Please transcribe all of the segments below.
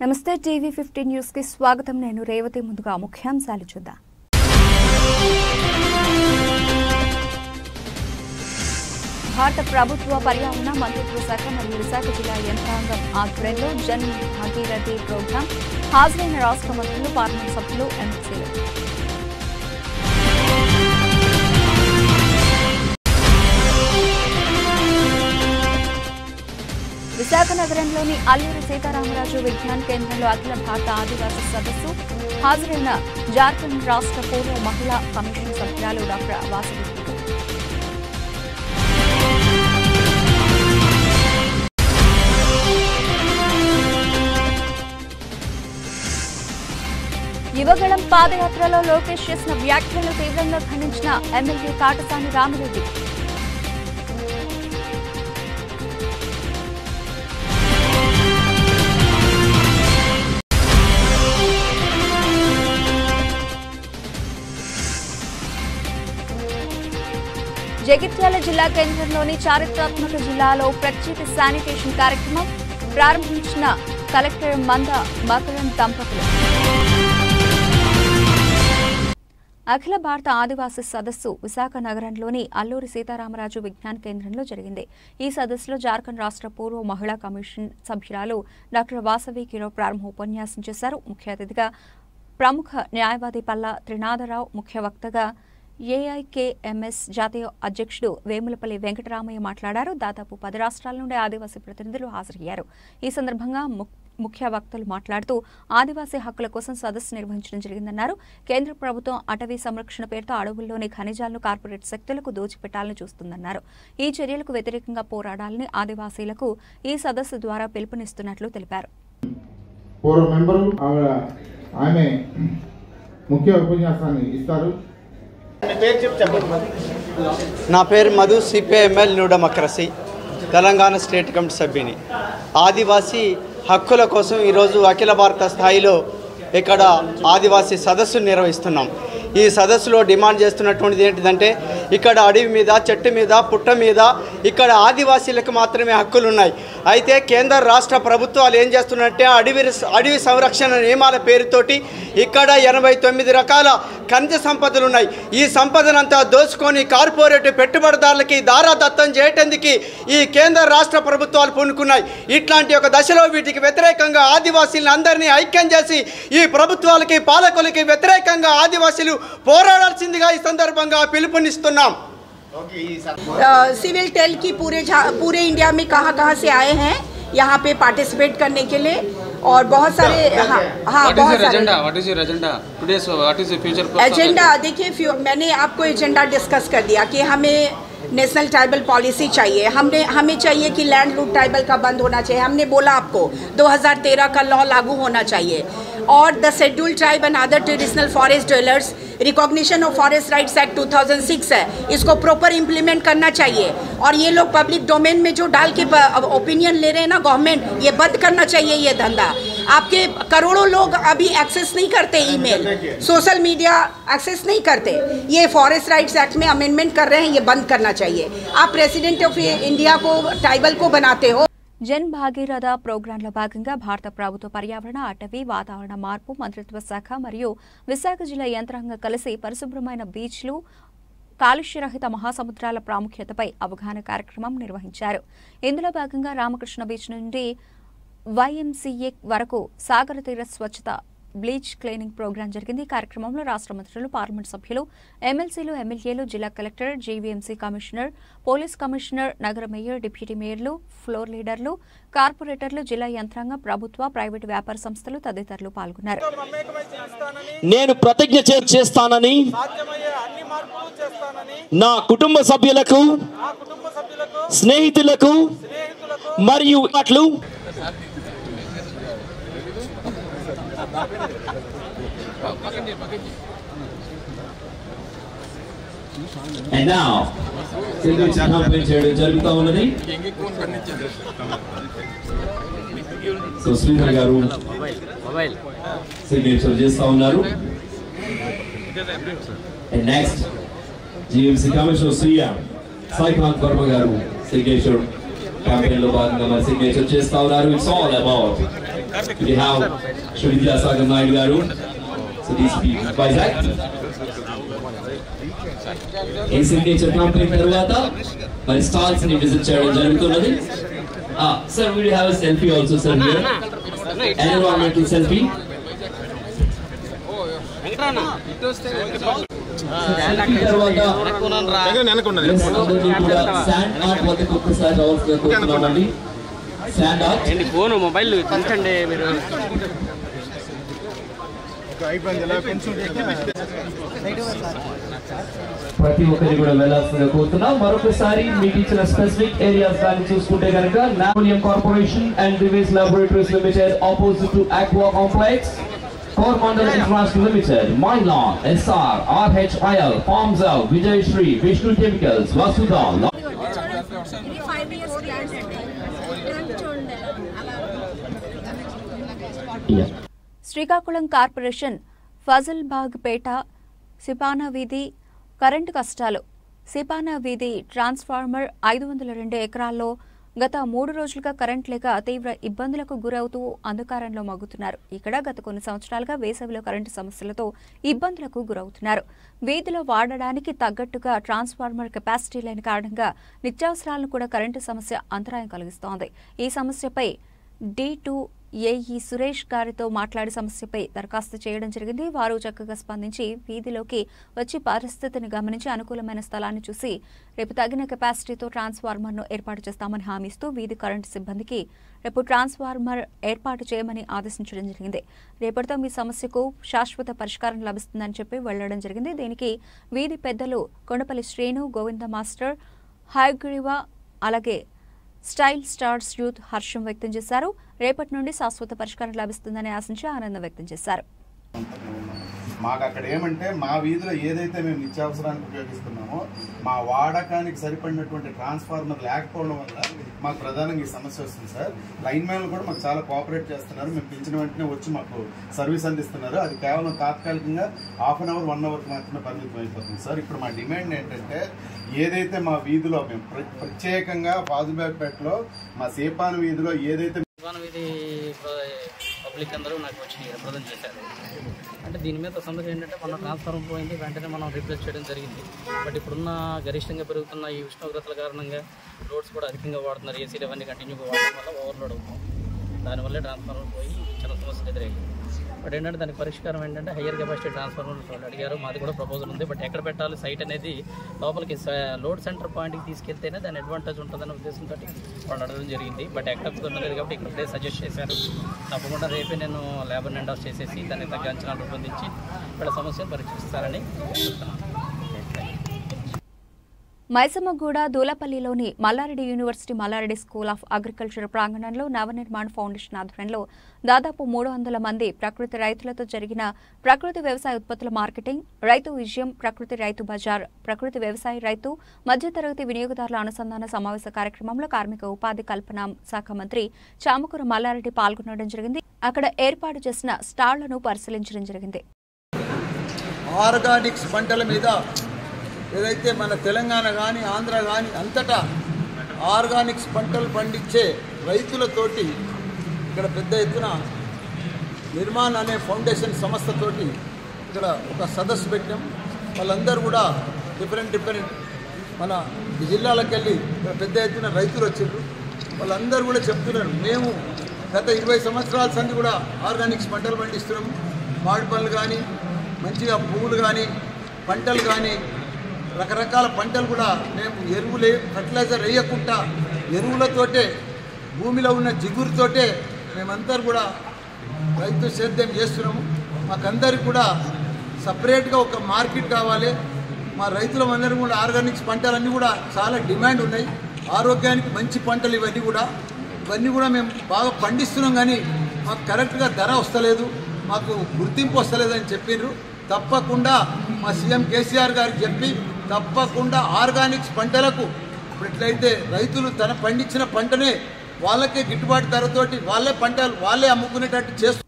నమస్తే TV fifteen news కి స్వాగతం నేను రేవతి ముందుగా ముఖ్యాంశాలు చూద్దాం భారత ప్రభుత్వ పర్యావరణ మంత్రిత్వ శాఖ మరియు విశాఖ జిల్లా యంత్రాంగం ఆధ్వర్యంలో జన్ భాగీరథి ప్రోగ్రాం హాజరైన రాష్ట్ర మంత్రులు పార్లమెంట్ సభ్యులు ఎమ్మెల్సీలు విశాఖ నగరంలోని అల్లూరి సీతారామరాజు విజ్ఞాన్ కేంద్రంలో అఖిల భారత ఆదివాసీ సదస్సు హాజరైన జార్ఖండ్ రాష్ట్ర పూర్వ మహిళా కమిషన్ సభ్యురాలు డాక్టర్ వాసవి యువగళం పాదయాత్రలో లోకేష్ చేసిన వ్యాఖ్యలు తీవ్రంగా ఖండించిన ఎమ్మెల్యే కాటసాని రామిరెడ్డి జగిత్యాల జిల్లా కేంద్రంలోని చారిత్రాత్మక జిల్లాలో ప్రత్యేక శానిటేషన్ కార్యక్రమం ప్రారంభించిన కలెక్టర్ మంద మకరన్ దంపతులు అఖిల భారత ఆదివాసీ సదస్సు విశాఖ నగరంలోని అల్లూరి సీతారామరాజు విజ్ఞాన కేంద్రంలో జరిగింది ఈ సదస్సులో జార్ఖండ్ రాష్ట్ర పూర్వ మహిళా కమిషన్ సభ్యురాలు డాక్టర్ వాసవి కిరో ప్రారంభ ఉపన్యాసం చేశారు ముఖ్య అతిథిగా ప్రముఖ న్యాయవాది పల్లా త్రినాథరావు ముఖ్య వక్తగా ఏఐకేఎంఎస్ జాతీయ అధ్యక్షుడు వేములపల్లి వెంకటరామయ్య మాట్లాడారు దాదాపు పది రాష్ట్రాల నుండి ఆదివాసీ ప్రతినిధులు హాజరయ్యారు ఈ సందర్భంగా ము- ముఖ్య వక్తలు మాట్లాడుతూ ఆదివాసీ హక్కుల కోసం సదస్సు నిర్వహించడం జరిగిందన్నారు కేంద్ర ప్రభుత్వం అటవీ సంరక్షణ పేరుతో అడవుల్లోని ఖనిజాలను కార్పొరేట్ శక్తులకు దోచిపెట్టాలని చూస్తుందన్నారు ఈ చర్యలకు వ్యతిరేకంగా పోరాడాలని ఆదివాసీలకు ఈ సదస్సు ద్వారా పిలుపునిస్తున్నట్లు తెలిపారు పూర్వ మెంబరు ఆవిడ ఆమె ముఖ్య ఉపన్యాసాన్ని ఇస్తారు నా పేరు Madhu CPIML new democracy Telangana state committee సభ్యుని ఆదివాసీ హక్కుల కోసం ఈరోజు అఖిల భారత స్థాయిలో ఇక్కడ ఆదివాసీ సదస్సు నిర్వహిస్తున్నాం ఈ సదస్సులో డిమాండ్ చేస్తున్నటువంటిది ఏంటిదంటే ఇక్కడ అడవి మీద చెట్టు మీద పుట్ట మీద ఇక్కడ ఆదివాసీలకు మాత్రమే హక్కులు ఉన్నాయి అయితే కేంద్ర రాష్ట్ర ప్రభుత్వాలు ఏం చేస్తున్నారంటే అడవి అడవి సంరక్షణ నియమాల పేరుతోటి ఇక్కడ ఎనభై తొమ్మిది రకాల ఖనిజ సంపదలు ఉన్నాయి ఈ సంపదనంతా దోచుకొని కార్పొరేట్ పెట్టుబడిదారులకి దారాదత్తం చేయటానికి ఈ కేంద్ర రాష్ట్ర ప్రభుత్వాలు పూనుకున్నాయి ఇట్లాంటి ఒక దశలో వీటికి వ్యతిరేకంగా ఆదివాసీలను అందరినీ ఐక్యం చేసి ఈ ప్రభుత్వాలకి పాలకులకి వ్యతిరేకంగా ఆదివాసీలు పోరాడాల్సిందిగా ఈ సందర్భంగా పిలుపునిస్తున్నాం सिविल टेल की पूरे झा- पूरे इंडिया में कहाँ कहाँ से आए हैं यहाँ पे पार्टिसिपेट करने के लिए और बहुत सारे हाँ हाँ What is बहुत your सारे agenda? What is your agenda? Today's what is the future course of agenda देखिए फ्यू- मैंने आपको एजेंडा डिस्कस कर दिया कि हमें नेशनल ट्राइबल पॉलिसी चाहिए हमने हमें चाहिए कि लैंड लूट ट्राइबल का बंद होना चाहिए हमने बोला आपको 2013 का लॉ लागू होना चाहिए और the schedule tribe and other traditional forest dwellers recognition of forest rights act 2006 है इसको प्रॉपर इम्प्लीमेंट करना चाहिए और ये लोग पब्लिक डोमेन में जो डाल के ओपिनियन ले रहे हैं ना गवर्नमेंट ये बंद करना चाहिए ये धंधा आपके करोड़ों लोग अभी एक्सेस नहीं करते ईमेल सोशल मीडिया एक्सेस नहीं करते ये फॉरेस्ट राइट्स एक्ट में अमेंडमेंट कर रहे हैं ये बंद करना चाहिए आप प्रेसिडेंट ऑफ इंडिया को ट्राइबल को बनाते हो జన్ భాగీరథ ప్రోగ్రాంలో భాగంగా భారత ప్రభుత్వ పర్యావరణ అటవీ వాతావరణ మార్పు మంత్రిత్వ శాఖ మరియు విశాఖ జిల్లా యంత్రాంగం కలిసి పరిశుభ్రమైన బీచ్లు కాలుష్యరహిత మహాసముద్రాల ప్రాముఖ్యతపై అవగాహన కార్యక్రమం నిర్వహించారు ఇందులో భాగంగా రామకృష్ణ బీచ్ నుండి వైఎంసీఏ వరకు సాగర తీర స్వచ్ఛత బ్లీచ్ క్లీనింగ్ ప్రోగ్రాం జరిగింది ఈ కార్యక్రమంలో రాష్ట్ర మంత్రులు పార్లమెంట్ సభ్యులు ఎమ్మెల్సీలు ఎమ్మెల్యేలు జిల్లా collector GVMC commissioner police commissioner నగర మేయర్ డిప్యూటీ మేయర్లు ఫ్లోర్ లీడర్లు కార్పొరేటర్లు జిల్లా యంత్రాంగం ప్రభుత్వ ప్రైవేటు వ్యాపార సంస్థలు తదితరులు పాల్గొన్నారు నేను ప్రతిజ్ఞ చే- చేస్తానని నా కుటుంబ సభ్యులకు స్నేహితులకు మరియు అట్లు And now, signature conference చేయడం జరుగుతూ ఉన్నది సో శ్రీధర్ గారు సిగ్నేచర్ చేస్తా ఉన్నారు and next GMC commissioner Shriya Saikanth Varma గారు సిగ్నేచర్ క్యాంపెయిన్ లో భాగంగా మరి సిగ్నేచర్ చేస్తా ఉన్నారు it's all about We have Shri Vidyasagar Naidu Garu, City Speak Vizag. ఈ సిగ్నేచర్ కంపెనీ తర్వాత మరి స్టాల్స్ ని విజిట్ చేయడం జరుగుతున్నది sir we have selfie also sir here environmental selfie తర్వాత శాండ్ ఆర్ట్ వద్దకు ఒక్కసారి రావాల్సిందిగా కోరుతున్నామండి శాండ్ ఆర్ట్ ఏంటి ఫోన్ మొబైల్ తింటండి మీరు ప్రతి ఒక్కరి కూడా వెళ్ళాల్సిందిగా కోరుతున్నాం మరొకసారి మీకు ఇచ్చిన స్పెసిఫిక్ ఏరియాస్ కానీ చూసుకుంటే కనుక నాపోలియం corporation and Divi's laboratories limited opposite to aqua complex Coromandel International Limited, Mylan, SR, RHIL, Farms Out, Vijay Shri, Vishnu Chemicals, Vasudha, ఇది ఫైవ్ ఇయర్స్ ప్లాన్స్ అండి ఇలాంటి చూడండి అలా Yeah. శ్రీకాకుళం కార్పొరేషన్ ఫజల్బాగ్ పేట సిపానా వీధి కరెంటు కష్టాలు సిపానా వీధి ట్రాన్స్ఫార్మర్ ఐదు వందల రెండు ఎకరాల్లో గత మూడు రోజులుగా కరెంట్ లేక తీవ్ర ఇబ్బందులకు గురవుతూ అంధకారంలో మగ్గుతున్నారు ఇక్కడ గత కొన్ని సంవత్సరాలుగా వేసవిలో కరెంటు సమస్యలతో ఇబ్బందులకు గురవుతున్నారు వీధిలో వాడడానికి తగ్గట్టుగా ట్రాన్స్ఫార్మర్ కెపాసిటీ లేని కారణంగా నిత్యావసరాలను కూడా కరెంటు సమస్య అంతరాయం కలిగిస్తోంది ఈ సమస్యపై డి టూ ఏఈ సురేష్ గారితో మాట్లాడి సమస్యపై దరఖాస్తు చేయడం జరిగింది వారు చక్కగా స్పందించి వీధిలోకి వచ్చి పరిస్థితిని గమనించి అనుకూలమైన స్థలాన్ని చూసి రేపు తగిన కెపాసిటీతో ట్రాన్స్ఫార్మర్ను ఏర్పాటు చేస్తామని హామీ ఇస్తూ వీధి కరెంటు సిబ్బందికి రేపు ట్రాన్స్ఫార్మర్ ఏర్పాటు చేయమని ఆదేశించడం జరిగింది రేపటితో మీ సమస్యకు శాశ్వత పరిష్కారం లభిస్తుందని చెప్పి వెళ్లడం జరిగింది దీనికి వీధి పెద్దలు కొండపల్లి శ్రీను గోవింద మాస్టర్ హైగ్రీవా అలాగే స్టైల్ స్టార్స్ యూత్ హర్షం వ్యక్తం చేశారు రేపటి నుండి శాశ్వత పరిష్కారం లభిస్తుందని ఆశించి ఆనందం వ్యక్తం చేశారు మాకు అక్కడ ఏమంటే మా వీధిలో ఏదైతే మేము నిత్యావసరానికి ఉపయోగిస్తున్నామో మా వాడకానికి సరిపడినటువంటి ట్రాన్స్ఫార్మర్ లేకపోవడం వల్ల మాకు ప్రధానంగా ఈ సమస్య వస్తుంది సార్ లైన్ మ్యాన్లు కూడా మాకు చాలా కోఆపరేట్ చేస్తున్నారు మేము పిలిచిన వెంటనే వచ్చి మాకు సర్వీస్ అందిస్తున్నారు అది కేవలం తాత్కాలికంగా హాఫ్ అన్ అవర్ వన్ అవర్కి మాత్రమే పరిమితం అయిపోతుంది సార్ ఇప్పుడు మా డిమాండ్ ఏంటంటే ఏదైతే మా వీధిలో మేము ప్ర- ప్రత్యేకంగా ఫాజుబాగ్పేటలో మా సేపాను వీధిలో ఏదైతే విధానం ఇది పబ్లిక్ అందరూ నాకు వచ్చి రిప్రజెంట్ చేశారు అంటే దీని మీద సమస్య ఏంటంటే మన ట్రాన్స్ఫార్మర్ పోయింది వెంటనే మనం రీప్లేస్ చేయడం జరిగింది బట్ ఇప్పుడున్న గరిష్టంగా పెరుగుతున్న ఈ ఉష్ణోగ్రతల కారణంగా రోడ్స్ కూడా అధికంగా వాడుతున్నారు ఏసీలు అవన్నీ కంటిన్యూగా వాడడం వల్ల ఓవర్లోడ్ అవుతుంది దానివల్లే ట్రాన్స్ఫార్మర్ పోయి చాలా సమస్యలు ఎదురయ్యాయి బట్ ఏంటంటే దానికి పరిష్కారం ఏంటంటే హయ్యర్ కెపాసిటీ ట్రాన్స్ఫార్మర్ వాళ్ళు అడిగారు మాది కూడా ప్రపోజల్ ఉంది బట్ ఎక్కడ పెట్టాలి సైట్ అనేది లోపలికి లోడ్ సెంటర్ పాయింట్కి తీసుకెళ్తేనే దాని అడ్వాంటేజ్ ఉంటుందనే ఉద్దేశంతో వాళ్ళు అడగడం జరిగింది బట్ ఎక్కడ కుదరలేదు కాబట్టి ఇక్కడ సజెస్ట్ చేశారు తప్పకుండా రేపే నేను లేబర్ నిండా చేసేసి దాన్ని తగ్గ అంచనాలు రూపొందించి ఇక్కడ సమస్యను పరిష్కరిస్తారని చెప్తున్నాను మైసమ్మగూడ దూలపల్లిలోని Malla Reddy university Malla Reddy school of agriculture ప్రాంగణంలో నవనిర్మాణ ఫౌండేషన్ ఆధ్వర్యంలో దాదాపు మూడు వందల మంది ప్రకృతి రైతులతో జరిగిన ప్రకృతి వ్యవసాయ ఉత్పత్తుల మార్కెటింగ్ రైతు విజయం ప్రకృతి రైతు బజార్ ప్రకృతి వ్యవసాయ రైతు మధ్యతరగతి వినియోగదారుల అనుసంధాన సమావేశ కార్యక్రమంలో కార్మిక ఉపాధి కల్పన శాఖ మంత్రి చామకూర మల్లారెడ్డి పాల్గొనడం జరిగింది అక్కడ ఏర్పాటు చేసిన స్టాళ్లను పరిశీలించడం జరిగింది ఆర్గానిక్స్ పంటల మీద ఏదైతే మన తెలంగాణ కానీ ఆంధ్ర కానీ అంతటా ఆర్గానిక్స్ పంటలు పండించే రైతులతోటి ఇక్కడ పెద్ద ఎత్తున నిర్మాణ్ అనే ఫౌండేషన్ సంస్థతోటి ఇక్కడ ఒక సదస్సు పెట్టాం వాళ్ళందరూ కూడా డిఫరెంట్ డిఫరెంట్ మన జిల్లాలకు వెళ్ళి ఇక్కడ పెద్ద ఎత్తున రైతులు వచ్చారు వాళ్ళందరూ కూడా చెప్తున్నారు మేము గత ఇరవై సంవత్సరాల సంది కూడా ఆర్గానిక్స్ పంటలు పండిస్తున్నాము మామిడి పళ్ళు కానీ మంచిగా పువ్వులు కానీ పంటలు కానీ రకరకాల పంటలు కూడా మేము ఎరువులే ఫర్టిలైజర్ వేయకుండా ఎరువులతోటే భూమిలో ఉన్న జిగురుతోటే మేమందరూ కూడా రైతు సేద్యం చేస్తున్నాము మాకందరికి కూడా సపరేట్గా ఒక మార్కెట్ కావాలి మా రైతులందరం కూడా ఆర్గానిక్స్ పంటలన్నీ కూడా చాలా డిమాండ్ ఉన్నాయి ఆరోగ్యానికి మంచి పంటలు ఇవన్నీ కూడా ఇవన్నీ కూడా మేము బాగా పండిస్తున్నాం కానీ మాకు కరెక్ట్గా ధర వస్తలేదు మాకు గుర్తింపు వస్తలేదు అని చెప్పిండ్రు తప్పకుండా మా సీఎం కేసీఆర్ గారికి చెప్పి తప్పకుండా ఆర్గానిక్స్ పంటలకు ఇప్పుడు ఎట్లయితే రైతులు తన పండించిన పంటనే వాళ్ళకే గిట్టుబాటు ధరతోటి వాళ్ళే పంటలు వాళ్ళే అమ్ముకునేటట్టు చేస్తూ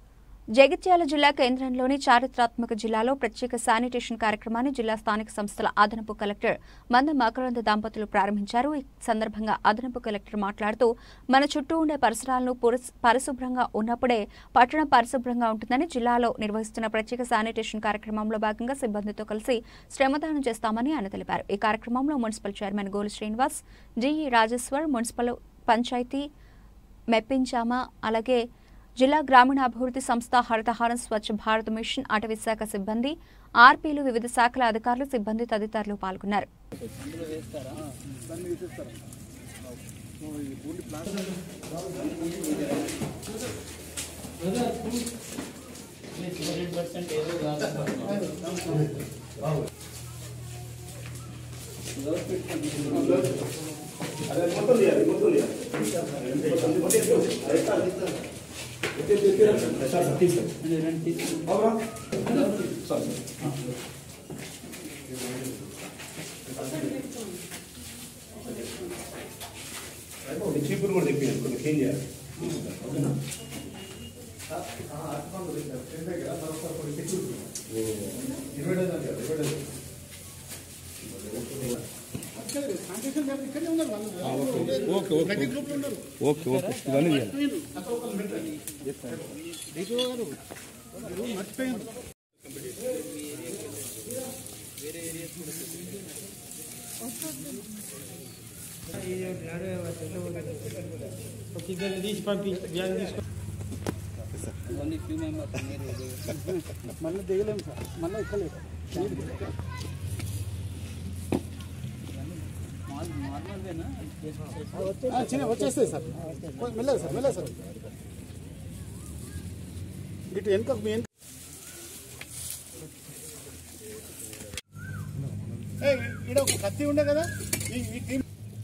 జగిత్యాల జిల్లా కేంద్రంలోని చారిత్రాత్మక జిల్లాలో ప్రత్యేక శానిటేషన్ కార్యక్రమాన్ని జిల్లా స్థానిక సంస్థల అదనపు కలెక్టర్ మంద మకరంద దంపతులు ప్రారంభించారు ఈ సందర్భంగా అదనపు కలెక్టర్ మాట్లాడుతూ మన చుట్టూ ఉండే పరిసరాలను పురస్- పరిశుభ్రంగా ఉన్నప్పుడే పట్టణం పరిశుభ్రంగా ఉంటుందని జిల్లాలో నిర్వహిస్తున్న ప్రత్యేక శానిటేషన్ కార్యక్రమంలో భాగంగా సిబ్బందితో కలిసి శ్రమదానం చేస్తామని ఆయన తెలిపారు ఈ కార్యక్రమంలో municipal chairman Golu Srinivas GE Rajeshwar municipal panchayat మెప్పించామ అలాగే జిల్లా గ్రామీణాభివృద్ధి సంస్థ హరితహారం స్వచ్ఛ భారత్ మిషన్ అటవీ శాఖ సిబ్బంది ఆర్పీలు వివిధ శాఖల అధికారులు సిబ్బంది తదితరులు పాల్గొన్నారు చీపురు కూడా తెప్పించాను కొన్ని క్లీన్ చేయాలి ఓకే ఓకే ఓకే ఓకే ఇవన్నీ చేయాలి తీసి పంపి బ్యాగ్ తీసుకో మళ్ళీ దిగలేము సార్ మళ్ళీ ఎక్కలేదు చిన్న వచ్చేస్తాయి సార్ మెల్లదు సార్ మెల్లదు సార్ ఇటు వెనుక మీ వెనుక ఇక్కడ ఒక కత్తి ఉండే కదా ఈ ఈ టీం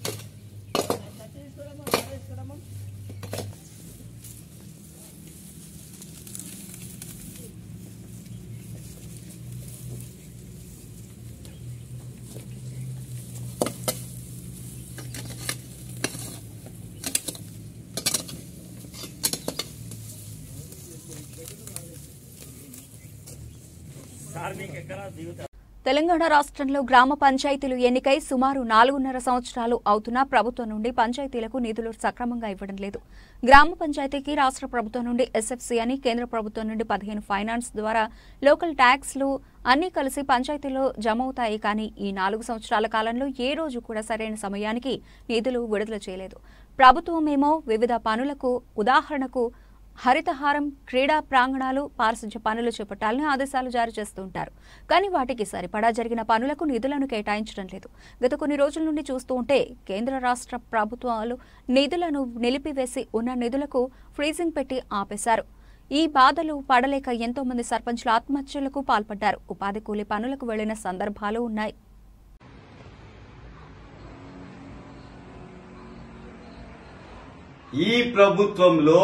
తెలంగాణ రాష్ట్రంలో గ్రామ పంచాయతీలు ఎన్నికై సుమారు నాలుగున్నర సంవత్సరాలు అవుతున్నా ప్రభుత్వం నుండి పంచాయతీలకు నిధులు సక్రమంగా ఇవ్వడం లేదు గ్రామ పంచాయతీకి రాష్ట్ర ప్రభుత్వం నుండి ఎస్ఎఫ్సీ అని కేంద్ర ప్రభుత్వం నుండి పదిహేను ఫైనాన్స్ ద్వారా లోకల్ ట్యాక్స్లు అన్నీ కలిసి పంచాయతీలో జమ అవుతాయి కానీ ఈ నాలుగు సంవత్సరాల కాలంలో ఏ రోజు కూడా సరైన సమయానికి నిధులు విడుదల చేయలేదు ప్రభుత్వమేమో వివిధ పనులకు ఉదాహరణకు హరితహారం క్రీడా ప్రాంగణాలు పారిశుధ్య పనులు చేపట్టాలని ఆదేశాలు జారీ చేస్తూ ఉంటారు కానీ వాటికి సరిపడా జరిగిన పనులకు నిధులను కేటాయించడం లేదు గత కొన్ని రోజుల నుండి చూస్తూ ఉంటే కేంద్ర రాష్ట్ర ప్రభుత్వాలు నిధులను నిలిపివేసి ఉన్న నిధులకు ఫ్రీజింగ్ పెట్టి ఆపేశారు ఈ బాధలు పడలేక ఎంతో మంది సర్పంచులు ఆత్మహత్యలకు పాల్పడ్డారు ఉపాధి కూలీ పనులకు వెళ్లిన సందర్భాలు ఉన్నాయి ఈ ప్రభుత్వంలో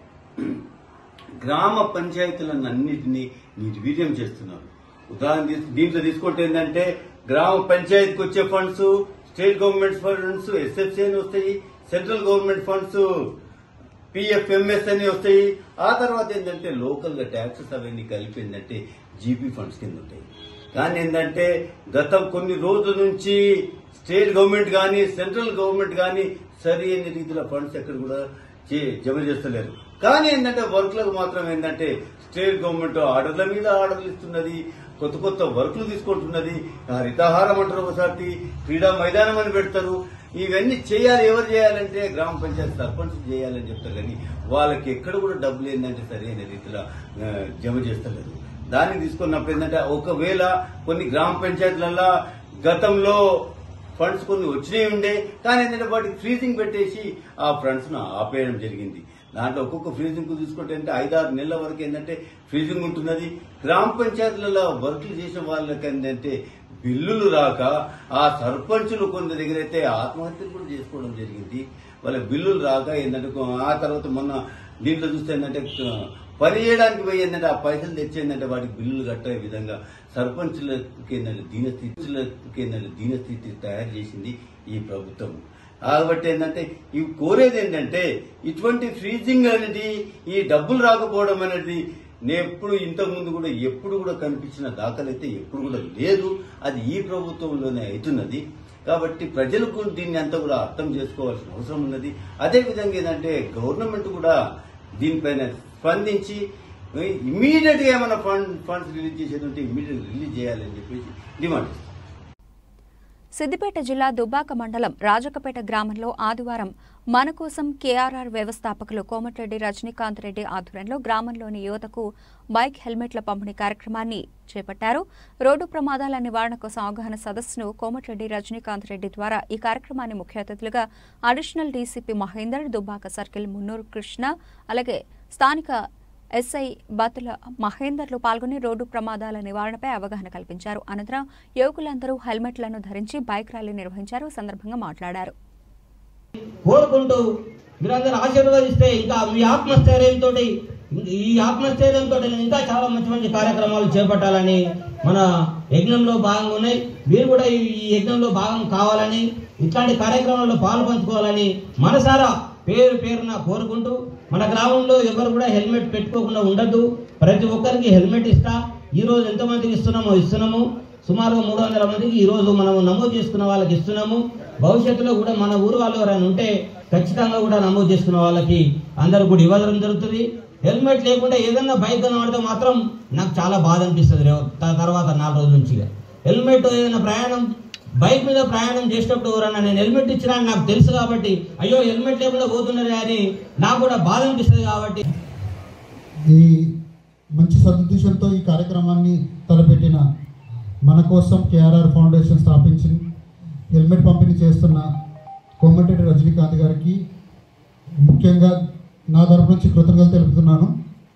గ్రామ పంచాయతీలను అన్నిటినీ నిర్వీర్యం చేస్తున్నారు ఉదాహరణ తీసు- దీంట్లో తీసుకుంటే ఏంటంటే గ్రామ పంచాయతీకి వచ్చే funds state government funds SFC అని వస్తాయి సెంట్రల్ గవర్నమెంట్ ఫండ్స్ పిఎఫ్ఎంఎస్ అని వస్తాయి ఆ తర్వాత ఏంటంటే లోకల్ గా ట్యాక్సెస్ అవన్నీ కలిపి ఏంటంటే జీపీ ఫండ్స్ కింద ఉంటాయి కానీ ఏంటంటే గతం కొన్ని రోజుల నుంచి స్టేట్ గవర్నమెంట్ కానీ సెంట్రల్ గవర్నమెంట్ కానీ సరి అయిన రీతిలో ఫండ్స్ ఎక్కడ కూడా చే- జమ చేస్తలేరు కానీ ఏంటంటే వర్క్లకు మాత్రం ఏంటంటే స్టేట్ గవర్నమెంట్ ఆర్డర్ల మీద ఆర్డర్లు ఇస్తున్నది కొత్త కొత్త వర్క్లు తీసుకుంటున్నది హరితహారం అంటారు ఒకసారి క్రీడా మైదానం అని పెడతారు ఇవన్నీ చేయాలి ఎవరు చేయాలంటే గ్రామ పంచాయతీ సర్పంచ్ చేయాలని చెప్తారు కానీ వాళ్ళకి ఎక్కడ కూడా డబ్బులు ఏంటంటే సరైన రీతిలో ఆ, జమ చేస్తలేదు దాన్ని తీసుకున్నప్పుడు ఏంటంటే ఒకవేళ కొన్ని గ్రామ పంచాయతీలలో గతంలో ఫండ్స్ కొన్ని వచ్చినాయి ఉండే కానీ ఏంటంటే వాటికి ఫ్రీజింగ్ పెట్టేసి ఆ ఫండ్స్ ను ఆపేయడం జరిగింది దాంట్లో ఒక్కొక్క ఫ్రీజింగ్ కు తీసుకుంటే అంటే ఐదారు నెలల వరకు ఏంటంటే ఫ్రీజింగ్ ఉంటున్నది గ్రామ పంచాయతీలలో వర్కులు చేసిన వాళ్ళకి ఏంటంటే బిల్లులు రాక ఆ సర్పంచులు కొంత దగ్గర అయితే ఆత్మహత్యలు కూడా చేసుకోవడం జరిగింది వాళ్ళ బిల్లులు రాక ఏంటంటే ఆ తర్వాత మొన్న దీంట్లో చూస్తే ఏంటంటే పని చేయడానికి పోయి ఏంటంటే ఆ పైసలు తెచ్చి ఏంటంటే వాటికి బిల్లులు కట్టే విధంగా సర్పంచులకి ఏంటంటే దీనస్థితులకి ఏంటంటే దీనస్థితి తయారు చేసింది ఈ ప్రభుత్వం కాబట్టి ఏంటంటే ఇవి కోరేది ఏంటంటే ఇటువంటి ఫ్రీజింగ్ అనేది ఈ డబ్బులు రాకపోవడం అనేది నేను ఎప్పుడు ఇంతకు ముందు కూడా ఎప్పుడు కూడా కనిపించిన దాఖలైతే ఎప్పుడు కూడా లేదు అది ఈ ప్రభుత్వంలోనే అవుతున్నది కాబట్టి ప్రజలకు దీన్ని అంతా కూడా అర్థం చేసుకోవాల్సిన అవసరం ఉన్నది అదే విధంగా ఏంటంటే గవర్నమెంట్ కూడా దీనిపైన స్పందించి ఇమీడియట్ గా ఏమైనా ఫండ్ ఫండ్స్ రిలీజ్ చేసేది ఉంటే ఇమీడియట్ రిలీజ్ చేయాలని చెప్పేసి డిమాండ్ చేస్తాం సిద్దిపేట జిల్లా దుబ్బాక మండలం రాజకపేట గ్రామంలో ఆదివారం మన కోసం కేఆర్ఆర్ వ్యవస్థాపకులు కోమటిరెడ్డి రజనీకాంత్ రెడ్డి ఆధ్వర్యంలో గ్రామంలోని యువతకు బైక్ హెల్మెట్ల పంపిణీ కార్యక్రమాన్ని చేపట్టారు రోడ్డు ప్రమాదాల నివారణ కోసం అవగాహన సదస్సును కోమటిరెడ్డి రజనీకాంత్ రెడ్డి ద్వారా ఈ కార్యక్రమాన్ని ముఖ్య అతిథులుగా additional DCP Mahender Dubbaka circle Munnuru Krishna అలాగే స్థానిక ఎస్ఐ బతుల మహేందర్లు పాల్గొని రోడ్డు ప్రమాదాల నివారణపై అవగాహన కల్పించారు అనంతరం యువకులందరూ హెల్మెట్లను ధరించి బైక్ ర్యాలీ నిర్వహించారు ఈ సందర్భంగా మాట్లాడారు కోరుకుంటూ మీరందరూ ఆశీర్వదిస్తే ఇంకా మీ ఆత్మస్థైర్యంతో ఈ ఆత్మస్థైర్యంతో ఇంకా చాలా మంచి మంచి కార్యక్రమాలు చేపట్టాలని మన యజ్ఞంలో భాగంగా ఉన్నాయి మీరు కూడా ఈ ఈ యజ్ఞంలో భాగం కావాలని ఇట్లాంటి కార్యక్రమాల్లో పాలు పంచుకోవాలని మనసారా పేరు పేరున కోరుకుంటూ మన గ్రామంలో ఎవరు కూడా హెల్మెట్ పెట్టుకోకుండా ఉండద్దు ప్రతి ఒక్కరికి హెల్మెట్ ఇస్తా ఈ రోజు ఎంతమందికి ఇస్తున్నామో ఇస్తున్నాము సుమారుగా మూడు వందల మందికి ఈ రోజు మనము నమోదు చేసుకున్న వాళ్ళకి ఇస్తున్నాము భవిష్యత్తులో కూడా మన ఊరు వాళ్ళు ఎవరైనా ఉంటే ఖచ్చితంగా కూడా నమోదు చేసుకున్న వాళ్ళకి అందరూ కూడా ఇవ్వడం జరుగుతుంది హెల్మెట్ లేకుండా ఏదన్నా బైక్ కనబడితే మాత్రం నాకు చాలా బాధ అనిపిస్తుంది రేవ- త- తర్వాత నాలుగు రోజుల నుంచి హెల్మెట్ ఏదైనా ప్రయాణం బైక్ మీద ప్రయాణం చేసేటప్పుడు ఎవరన్నా నేను హెల్మెట్ ఇచ్చినా అని నాకు తెలుసు కాబట్టి అయ్యో హెల్మెట్ లేకుండా పోతున్నారే అని నాకు కూడా బాధ అనిపిస్తుంది కాబట్టి ఈ మంచి సదుద్దేశంతో ఈ కార్యక్రమాన్ని తలపెట్టిన మన కోసం కేఆర్ఆర్ ఫౌండేషన్ స్థాపించి హెల్మెట్ పంపిణీ చేస్తున్న కోమటిరెడ్డి రజనీకాంత్ గారికి ముఖ్యంగా నా తరపు నుంచి కృతజ్ఞతలు తెలుపుతున్నాను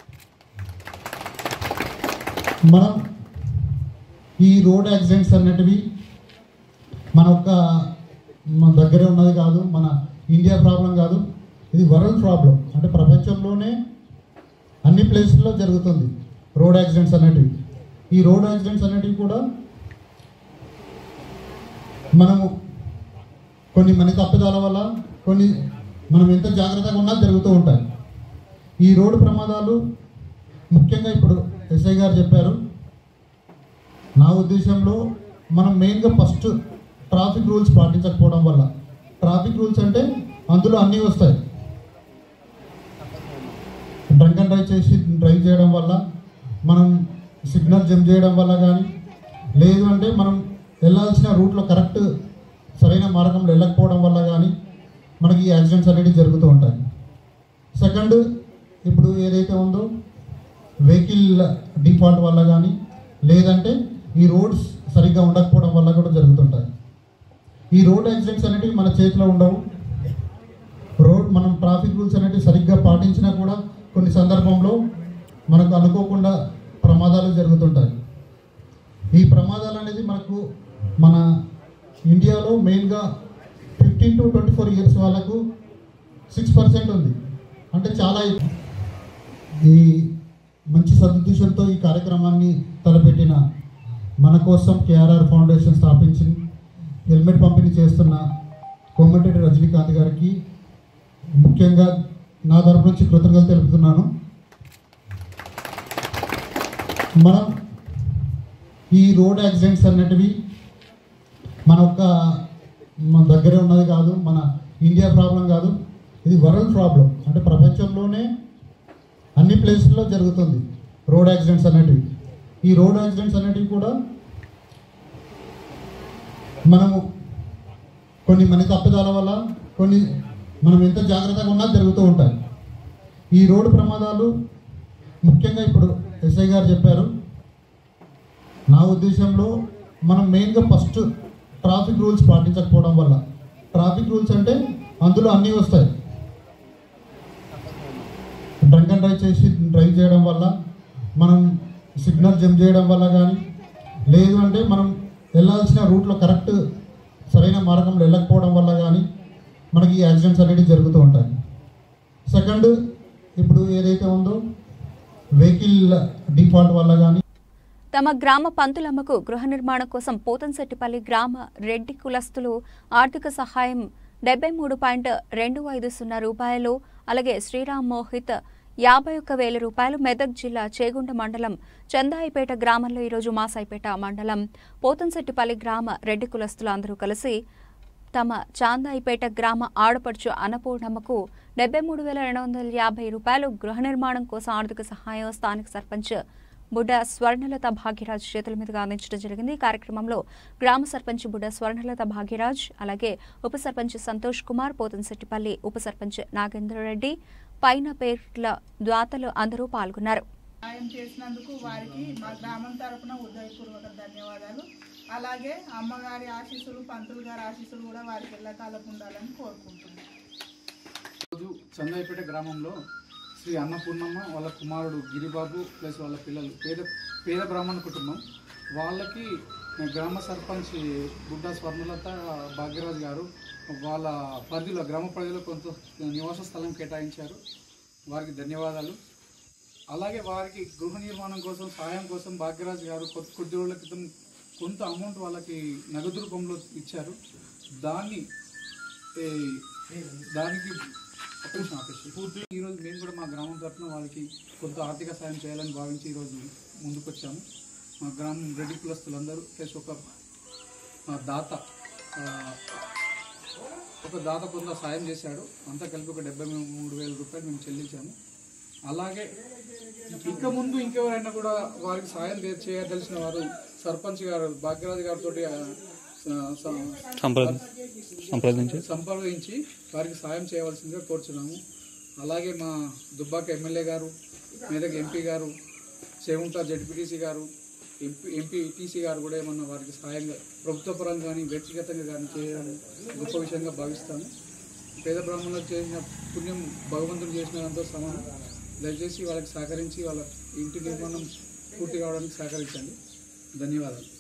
మనం ఈ రోడ్ యాక్సిడెంట్స్ అన్నటివి మన ఒక్క మన దగ్గరే ఉన్నది కాదు మన ఇండియా ప్రాబ్లం కాదు ఇది వరల్డ్ ప్రాబ్లం అంటే ప్రపంచంలోనే అన్ని ప్లేసుల్లో జరుగుతుంది రోడ్ యాక్సిడెంట్స్ అనేటివి ఈ రోడ్ యాక్సిడెంట్స్ అనేటివి కూడా మనము కొన్ని మన తప్పిదాల వల్ల కొన్ని మనం ఎంత జాగ్రత్తగా ఉన్నా జరుగుతూ ఉంటాయి ఈ రోడ్డు ప్రమాదాలు ముఖ్యంగా ఇప్పుడు ఎస్ఐ గారు చెప్పారు నా ఉద్దేశంలో మనం మెయిన్గా ఫస్ట్ ట్రాఫిక్ రూల్స్ పాటించకపోవడం వల్ల ట్రాఫిక్ రూల్స్ అంటే అందులో అన్నీ వస్తాయి డ్రంక్ అండ్ డ్రైవ్ చేసి డ్రైవ్ చేయడం వల్ల మనం సిగ్నల్ జంప్ చేయడం వల్ల కానీ లేదు అంటే మనం వెళ్ళాల్సిన రూట్లో కరెక్ట్ సరైన మార్గంలో వెళ్ళకపోవడం వల్ల కానీ మనకి ఈ యాక్సిడెంట్స్ అనేవి జరుగుతూ ఉంటాయి సెకండ్ ఇప్పుడు ఏదైతే ఉందో వెహికల్ డిఫాల్ట్ వల్ల కానీ లేదంటే ఈ రోడ్స్ సరిగ్గా ఉండకపోవడం వల్ల కూడా జరుగుతుంటాయి ఈ రోడ్ యాక్సిడెంట్స్ అనేటివి మన చేతిలో ఉండవు రోడ్ మనం ట్రాఫిక్ రూల్స్ అనేటివి సరిగ్గా పాటించినా కూడా కొన్ని సందర్భంలో మనకు అనుకోకుండా ప్రమాదాలు జరుగుతుంటాయి ఈ ప్రమాదాలు అనేది మనకు మన ఇండియాలో మెయిన్గా fifteen to twenty four years వాళ్ళకు సిక్స్ పర్సెంట్ ఉంది అంటే చాలా ఎక్కువ. ఈ మంచి సదుద్దేశంతో ఈ కార్యక్రమాన్ని తలపెట్టిన మన కోసం కేఆర్ఆర్ ఫౌండేషన్ స్థాపించి హెల్మెట్ పంపిణీ చేస్తున్న కోమటిరెడ్డి రజనీకాంత్ గారికి ముఖ్యంగా నా తరపు నుంచి కృతజ్ఞతలు తెలుపుతున్నాను మనం ఈ రోడ్ యాక్సిడెంట్స్ అన్నటివి మన ఒక్క మన దగ్గరే ఉన్నది కాదు మన ఇండియా ప్రాబ్లం కాదు ఇది వరల్డ్ ప్రాబ్లం అంటే ప్రపంచంలోనే అన్ని ప్లేసుల్లో జరుగుతుంది రోడ్ యాక్సిడెంట్స్ అనేటివి ఈ రోడ్ యాక్సిడెంట్స్ అనేటివి కూడా మనము కొన్ని మన తప్పిదాల వల్ల కొన్ని మనం ఎంత జాగ్రత్తగా ఉన్నా జరుగుతూ ఉంటాయి ఈ రోడ్డు ప్రమాదాలు ముఖ్యంగా ఇప్పుడు ఎస్ఐ గారు చెప్పారు నా ఉద్దేశంలో మనం మెయిన్గా ఫస్ట్ ట్రాఫిక్ రూల్స్ పాటించకపోవడం వల్ల ట్రాఫిక్ రూల్స్ అంటే అందులో అన్నీ వస్తాయి డ్రంక్ అండ్ డ్రైవ్ చేసి డ్రైవ్ చేయడం వల్ల మనం సిగ్నల్ జంప్ చేయడం వల్ల కానీ లేదు అంటే మనం వెళ్ళాల్సిన రూట్లో కరెక్ట్ సరైన మార్గంలో వెళ్ళకపోవడం వల్ల కానీ మనకి ఈ యాక్సిడెంట్స్ అనేవి జరుగుతూ ఉంటాయి సెకండ్ ఇప్పుడు ఏదైతే ఉందో వెహికల్ డిఫాల్ట్ వల్ల కానీ తమ గ్రామ పంతులమ్మకు గృహ నిర్మాణం కోసం పోతంశెట్టిపల్లి గ్రామ రెడ్డి కులస్తులు ఆర్థిక సహాయం డెబ్బై మూడు పాయింట్ రెండు ఐదు సున్నా రూపాయలు అలాగే శ్రీరామ్ మోహిత్ యాభై ఒక్క వేల రూపాయలు మెదక్ జిల్లా చేగుంట మండలం చందాయిపేట గ్రామంలో ఈరోజు మాసాయిపేట మండలం పోతంశెట్టిపల్లి గ్రామ రెడ్డి కులస్తులు అందరూ కలిసి తమ చాందాయిపేట గ్రామ ఆడపడుచు అన్నపూర్ణమ్మకు డెబ్బై మూడు వేల రెండు వందల యాభై రూపాయలు గృహ నిర్మాణం కోసం ఆర్థిక సహాయం స్థానిక సర్పంచ్ బుడ్డ స్వర్ణలత భాగ్యరాజ్ చేతుల మీదుగా అందించడం జరిగింది ఈ కార్యక్రమంలో గ్రామ సర్పంచ్ బుడ్డ స్వర్ణలత భాగ్యరాజ్ అలాగే ఉప సర్పంచ్ సంతోష్ కుమార్ పోతంశెట్టిపల్లి ఉప సర్పంచ్ నాగేంద్రరెడ్డి పైన పేర్ల ద్వాతలు అందరూ పాల్గొన్నారు సాయం చేసినందుకు వారికి మా గ్రామం తరపున హృదయపూర్వక ధన్యవాదాలు అలాగే అమ్మగారి ఆశీస్సులు పంతులు గారి ఆశీస్సులు కూడా వారికి ఎల్లకాలం ఉండాలని కోరుకుంటున్నాను రోజు చందాయిపేట గ్రామంలో శ్రీ అన్నపూర్ణమ్మ వాళ్ళ కుమారుడు గిరిబాబు ప్లస్ వాళ్ళ పిల్లలు పేద పేద బ్రాహ్మణ కుటుంబం వాళ్ళకి గ్రామ సర్పంచ్ గుడ్డ స్వర్ణలత భాగ్యరాజ్ గారు వాళ్ళ పరిధిలో గ్రామ పరిధిలో కొంత నివాస స్థలం కేటాయించారు వారికి ధన్యవాదాలు అలాగే వారికి గృహ నిర్మాణం కోసం సహాయం కోసం భాగ్యరాజ్ గారు కొద్ది కొద్ది రోజుల క్రితం కొంత అమౌంట్ వాళ్ళకి నగదు రూపంలో ఇచ్చారు దాన్ని ఏ, దానికి ఒక్క నిమిషం ఆపేసి. పూర్తి ఈరోజు మేము కూడా మా గ్రామం తరఫున వాళ్ళకి కొంత ఆర్థిక సాయం చేయాలని భావించి ఈరోజు ముందుకు వచ్చాము మా గ్రామం రెడ్డి కులస్తులందరూ ప్లస్ ఒక మా దాత ఆ, ఒక దాత కొంత సాయం చేశాడు అంతా కలిపి ఒక డెబ్బై మూడు వేల రూపాయలు మేము చెల్లించాము అలాగే ఇంకా ముందు ఇంకెవరైనా కూడా వారికి సాయం చే- చేయదలిసిన వారు సర్పంచ్ గారు భాగ్యరాజు గారితో సంప్రద- సంప్రదించి సంప్రదించి వారికి సాయం చేయవలసిందిగా కోరుచున్నాము అలాగే మా దుబ్బాక ఎమ్మెల్యే గారు మెదక్ ఎంపీ గారు చేగుంట జడ్పీటీసీ గారు ఎంపీ ఎంపీ టీసీ గారు కూడా ఏమన్నా వారికి సాయంగా ప్రభుత్వ పరంగా కానీ వ్యక్తిగతంగా కానీ చేయడం గొప్ప విషయంగా భావిస్తాను పేద బ్రాహ్మణులకు చేసిన పుణ్యం భగవంతుడు చేసిన దాంతో సమానం దయచేసి వాళ్ళకి సహకరించి వాళ్ళ ఇంటి నిర్మాణం పూర్తి కావడానికి సహకరించండి ధన్యవాదాలు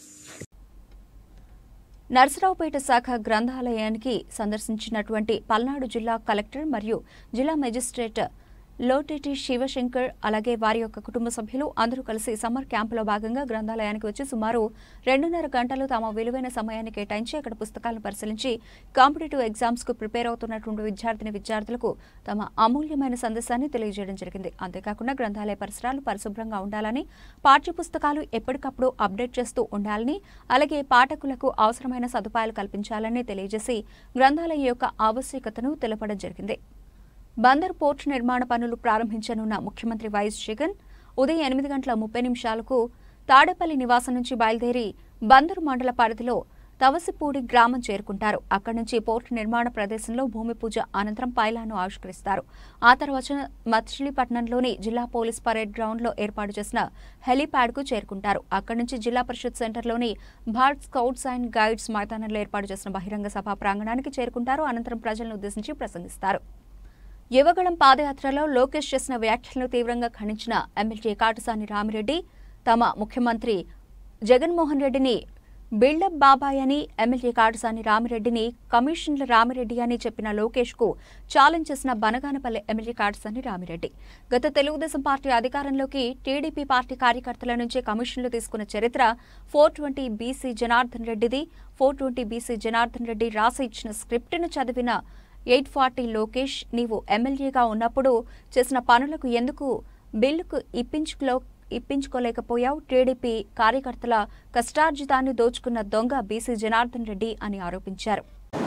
నర్సరావుపేట శాఖ గ్రంథాలయానికి సందర్శించినటువంటి పల్నాడు జిల్లా కలెక్టర్ మరియు జిల్లా మెజిస్ట్రేట్ లోటెటి శివశంకర్ అలాగే వారి యొక్క కుటుంబ సభ్యులు అందరూ కలిసి సమ్మర్ క్యాంపులో భాగంగా గ్రంథాలయానికి వచ్చి సుమారు రెండున్నర గంటలు తమ విలువైన సమయాన్ని కేటాయించి అక్కడ పుస్తకాలను పరిశీలించి కాంపిటేటివ్ ఎగ్జామ్స్ కు ప్రిపేర్ అవుతున్నటువంటి విద్యార్థిని విద్యార్థులకు తమ అమూల్యమైన సందేశాన్ని తెలియజేయడం జరిగింది అంతేకాకుండా గ్రంథాలయ పరిసరాలు పరిశుభ్రంగా ఉండాలని పాఠ్య పుస్తకాలు ఎప్పటికప్పుడు అప్డేట్ చేస్తూ ఉండాలని అలాగే పాఠకులకు అవసరమైన సదుపాయాలు కల్పించాలని తెలియజేసి గ్రంథాలయం యొక్క ఆవశ్యకతను తెలపడం జరిగింది బందర్ పోర్ట్ నిర్మాణ పనులు ప్రారంభించనున్న ముఖ్యమంత్రి వైఎస్ జగన్ ఉదయం ఎనిమిది గంటల ముప్పై నిమిషాలకు తాడేపల్లి నివాసం నుంచి బయలుదేరి బందరు మండల పరిధిలో తవసిపూడి గ్రామం చేరుకుంటారు అక్కడి నుంచి పోర్టు నిర్మాణ ప్రదేశంలో భూమి పూజ అనంతరం పైలాను ఆవిష్కరిస్తారు ఆ తర్వాత మచిలీపట్నంలోని జిల్లా పోలీస్ పరేడ్ గ్రౌండ్లో ఏర్పాటు చేసిన హెలీప్యాడ్కు చేరుకుంటారు అక్కడి నుంచి జిల్లా పరిషత్ సెంటర్లోని భారత్ స్కౌట్స్ అండ్ గైడ్స్ మైదానంలో ఏర్పాటు చేసిన బహిరంగ సభ ప్రాంగణానికి చేరుకుంటారు అనంతరం ప్రజలను ఉద్దేశించి ప్రసంగిస్తారు యువగళం పాదయాత్రలో లోకేష్ చేసిన వ్యాఖ్యలను తీవ్రంగా ఖండించిన ఎమ్మెల్యే కాటసాని రామిరెడ్డి తమ ముఖ్యమంత్రి జగన్మోహన్ రెడ్డిని బిల్డప్ బాబాయ్ అని ఎమ్మెల్యే కాటసాని రామిరెడ్డిని కమిషనర్ రామిరెడ్డి అని చెప్పిన లోకేష్ కు ఛాలెంజ్ చేసిన బనగానపల్లి ఎమ్మెల్యే కాటసాని రామిరెడ్డి గత తెలుగుదేశం పార్టీ అధికారంలోకి టీడీపీ పార్టీ కార్యకర్తల నుంచే కమిషన్లు తీసుకున్న చరిత్ర ఫోర్ ట్వంటీ బీసీ జనార్దన్ రెడ్డిది four twenty BC Janardhan Reddy రాసి ఇచ్చిన స్క్రిప్ట్ను చదివిన ఎయిట్ ఫార్టీ లోకేష్ నీవు ఎమ్మెల్యేగా ఉన్నప్పుడు చేసిన పనులకు ఎందుకు బిల్లుకు ఇప్పించుకో ఇప్పించుకోలేకపోయావు టీడీపీ కార్యకర్తల కష్టార్జితాన్ని దోచుకున్న దొంగ బీసీ జనార్దన్ రెడ్డి అని ఆరోపించారు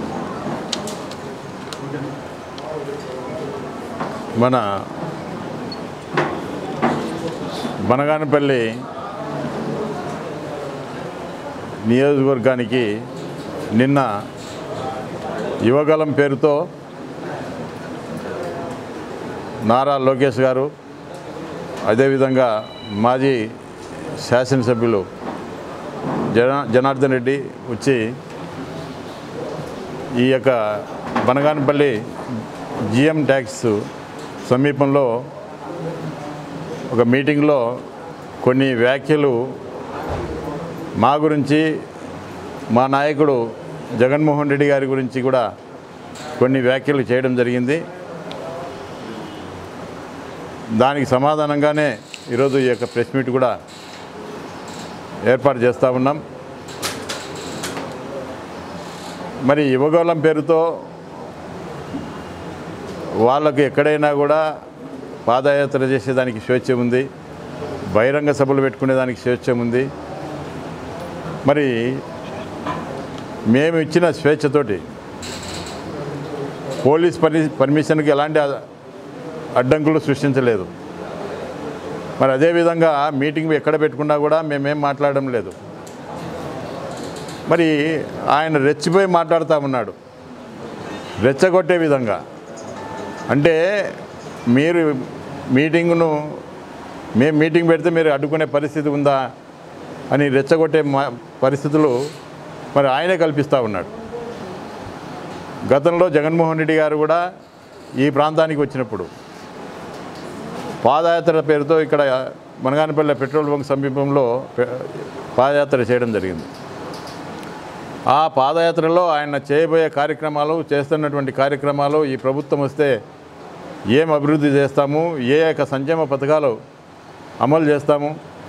మన బనగానపల్లి నియోజకవర్గానికి నిన్న యువగలం పేరుతో నారా లోకేష్ గారు అదేవిధంగా మాజీ శాసనసభ్యులు జన జనార్దన్ రెడ్డి వచ్చి ఈ యొక్క బనగానపల్లి జిఎం ట్యాక్స్ సమీపంలో ఒక మీటింగ్లో కొన్ని వ్యాఖ్యలు మా గురించి మా నాయకుడు జగన్మోహన్ రెడ్డి గారి గురించి కూడా కొన్ని వ్యాఖ్యలు చేయడం జరిగింది దానికి సమాధానంగానే ఈరోజు ఈ యొక్క ప్రెస్ మీట్ కూడా ఏర్పాటు చేస్తూ ఉన్నాం మరి యువగోళం పేరుతో వాళ్ళకు ఎక్కడైనా కూడా పాదయాత్ర చేసేదానికి స్వేచ్ఛ ఉంది బహిరంగ సభలు పెట్టుకునేదానికి స్వేచ్ఛ ఉంది మరి మేము ఇచ్చిన స్వేచ్ఛతోటి పోలీస్ పర్మి పర్మిషన్కి ఎలాంటి అ- అడ్డంకులు సృష్టించలేదు మరి అదేవిధంగా మీటింగ్ ఎక్కడ పెట్టుకున్నా కూడా మేమేం మాట్లాడడం లేదు మరి ఆయన రెచ్చిపోయి మాట్లాడుతూ ఉన్నాడు రెచ్చగొట్టే విధంగా అంటే మీరు మీటింగ్ను మేము మీటింగ్ పెడితే మీరు అడ్డుకునే పరిస్థితి ఉందా అని రెచ్చగొట్టే మా పరిస్థితులు మరి ఆయనే కల్పిస్తూ ఉన్నాడు గతంలో జగన్మోహన్ రెడ్డి గారు కూడా ఈ ప్రాంతానికి వచ్చినప్పుడు పాదయాత్ర పేరుతో ఇక్కడ మనగానపల్లె పెట్రోల్ బంక్ సమీపంలో పె- పాదయాత్ర చేయడం జరిగింది ఆ పాదయాత్రలో ఆయన చేయబోయే కార్యక్రమాలు చేస్తున్నటువంటి కార్యక్రమాలు ఈ ప్రభుత్వం వస్తే ఏం అభివృద్ధి చేస్తాము ఏ యొక్క సంక్షేమ పథకాలు అమలు చేస్తాము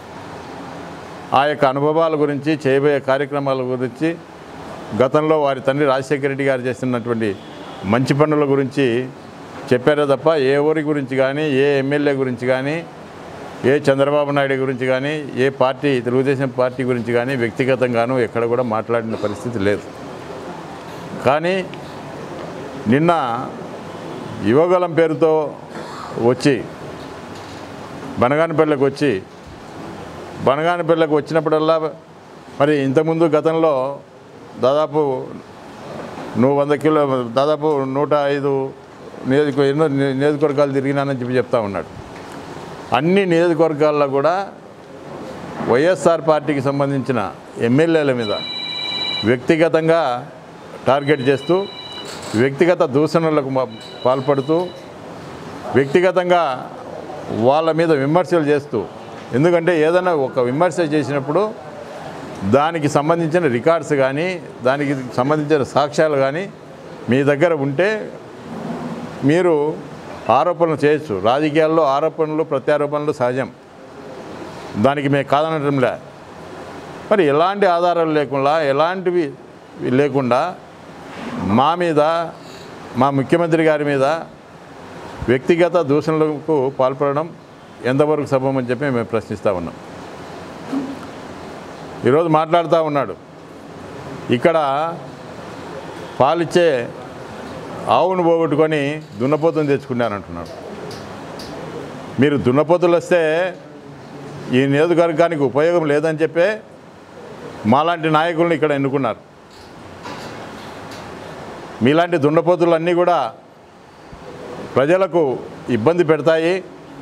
ఆ యొక్క అనుభవాల గురించి చేయబోయే కార్యక్రమాల గురించి గతంలో వారి తండ్రి రాజశేఖర రెడ్డి గారు చేస్తున్నటువంటి మంచి పనుల గురించి చెప్పారే తప్ప ఏ ఊరి గురించి కానీ ఏ ఎమ్మెల్యే గురించి కానీ ఏ చంద్రబాబు నాయుడు గురించి కానీ ఏ పార్టీ తెలుగుదేశం పార్టీ గురించి కానీ వ్యక్తిగతంగానూ ఎక్కడ కూడా మాట్లాడిన పరిస్థితి లేదు కానీ నిన్న యువగలం పేరుతో వచ్చి బనగానపల్లెకి వచ్చి బనగానపల్లెకి వచ్చినప్పుడల్లా మరి ఇంతకుముందు గతంలో దాదాపు నువ్వు వంద కిలో దాదాపు నూట ఐదు నియోజక ఎన్నో ని- నియోజకవర్గాలు తిరిగినానని చెప్పి చెప్తా ఉన్నాడు అన్ని నియోజకవర్గాల్లో కూడా వైఎస్ఆర్ పార్టీకి సంబంధించిన ఎమ్మెల్యేల మీద వ్యక్తిగతంగా టార్గెట్ చేస్తూ వ్యక్తిగత దూషణలకు మా- పాల్పడుతూ వ్యక్తిగతంగా వాళ్ళ మీద విమర్శలు చేస్తూ ఎందుకంటే ఏదైనా ఒక విమర్శ చేసినప్పుడు దానికి సంబంధించిన రికార్డ్స్ కానీ దానికి సంబంధించిన సాక్ష్యాలు కానీ మీ దగ్గర ఉంటే మీరు ఆరోపణలు చేయొచ్చు రాజకీయాల్లో ఆరోపణలు ప్రత్యారోపణలు సహజం దానికి మేము కాదనటంలే మరి ఎలాంటి ఆధారాలు లేకుండా ఎలాంటివి లేకుండా మా మీద మా ముఖ్యమంత్రి గారి మీద వ్యక్తిగత దూషణలకు పాల్పడడం ఎంతవరకు సభమని చెప్పి మేము ప్రశ్నిస్తూ ఉన్నాం ఈరోజు మాట్లాడుతూ ఉన్నాడు ఇక్కడ పాలిచ్చే ఆవును పోగొట్టుకొని దున్నపోతుని తెచ్చుకున్నారంటున్నాడు మీరు దున్నపోతులు వస్తే ఈ నియోజకవర్గానికి ఉపయోగం లేదని చెప్పే మాలాంటి నాయకులను ఇక్కడ ఎన్నుకున్నారు మీలాంటి దున్నపోతులు అన్నీ కూడా ప్రజలకు ఇబ్బంది పెడతాయి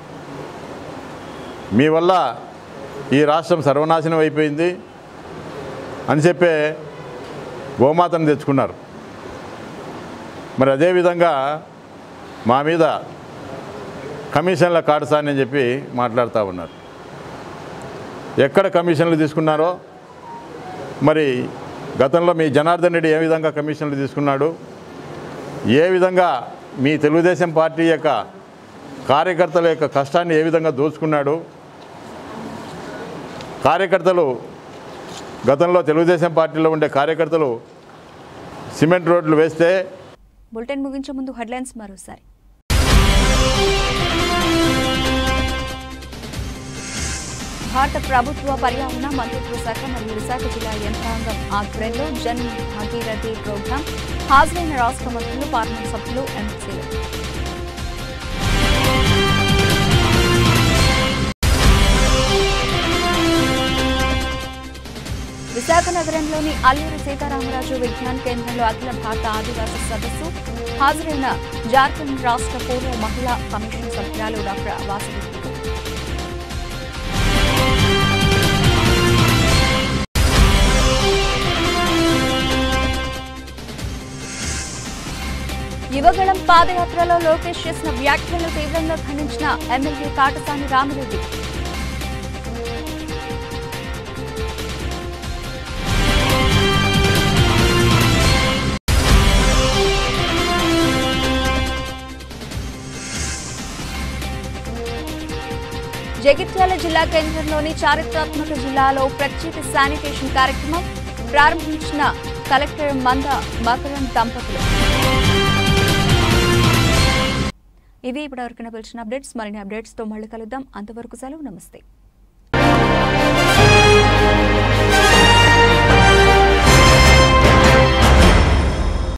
మీ వల్ల ఈ రాష్ట్రం సర్వనాశనం అయిపోయింది అని చెప్పే గోమాతను తెచ్చుకున్నారు మరి అదేవిధంగా మా మీద కమిషన్ల కాడసాని అని చెప్పి మాట్లాడుతూ ఉన్నారు ఎక్కడ కమిషన్లు తీసుకున్నారో మరి గతంలో మీ జనార్దన్ రెడ్డి ఏ విధంగా కమిషన్లు తీసుకున్నాడు ఏ విధంగా మీ తెలుగుదేశం పార్టీ యొక్క కార్యకర్తల యొక్క కష్టాన్ని ఏ విధంగా దోచుకున్నాడు కార్యకర్తలు గతంలో తెలుగుదేశం పార్టీలో ఉండే కార్యకర్తలు సిమెంట్ రోడ్లు వేస్తే బులెటిన్ ముగించే ముందు హెడ్లైన్స్ మరోసారి భారత ప్రభుత్వ పర్యావరణ మంత్రిత్వ శాఖ మరియు విశాఖ జిల్లా యంత్రాంగం ఆధ్వర్యంలో జన్ భాగీరథి ప్రోగ్రాం హాజరైన రాష్ట్ర మంత్రులు పార్లమెంట్ సభ్యులు ఎమ్మెల్సీలు విశాఖ నగరంలోని అల్లూరి సీతారామరాజు విజ్ఞాన కేంద్రంలో అఖిల భారత ఆదివాసీ సదస్సు హాజరైన జార్ఖండ్ రాష్ట్ర పూర్వ మహిళా కమిషన్ సభ్యురాలు డాక్టర్ వాసవి యువగళం పాదయాత్రలో లోకేష్ చేసిన వ్యాఖ్యలు తీవ్రంగా ఖండించిన ఎమ్మెల్యే కాటసాని రామిరెడ్డి జగిత్యాల జిల్లా కేంద్రంలోని చారిత్రాత్మక జిల్లాలో ప్రత్యేక శానిటేషన్ కార్యక్రమం ప్రారంభించిన కలెక్టర్ మంద మకరన్ దంపతులు ఇవి ఇప్పటివరకు పిలిచిన అప్డేట్స్ మరిన్ని అప్డేట్స్తో మళ్ళీ కలుద్దాం అంతవరకు సెలవు నమస్తే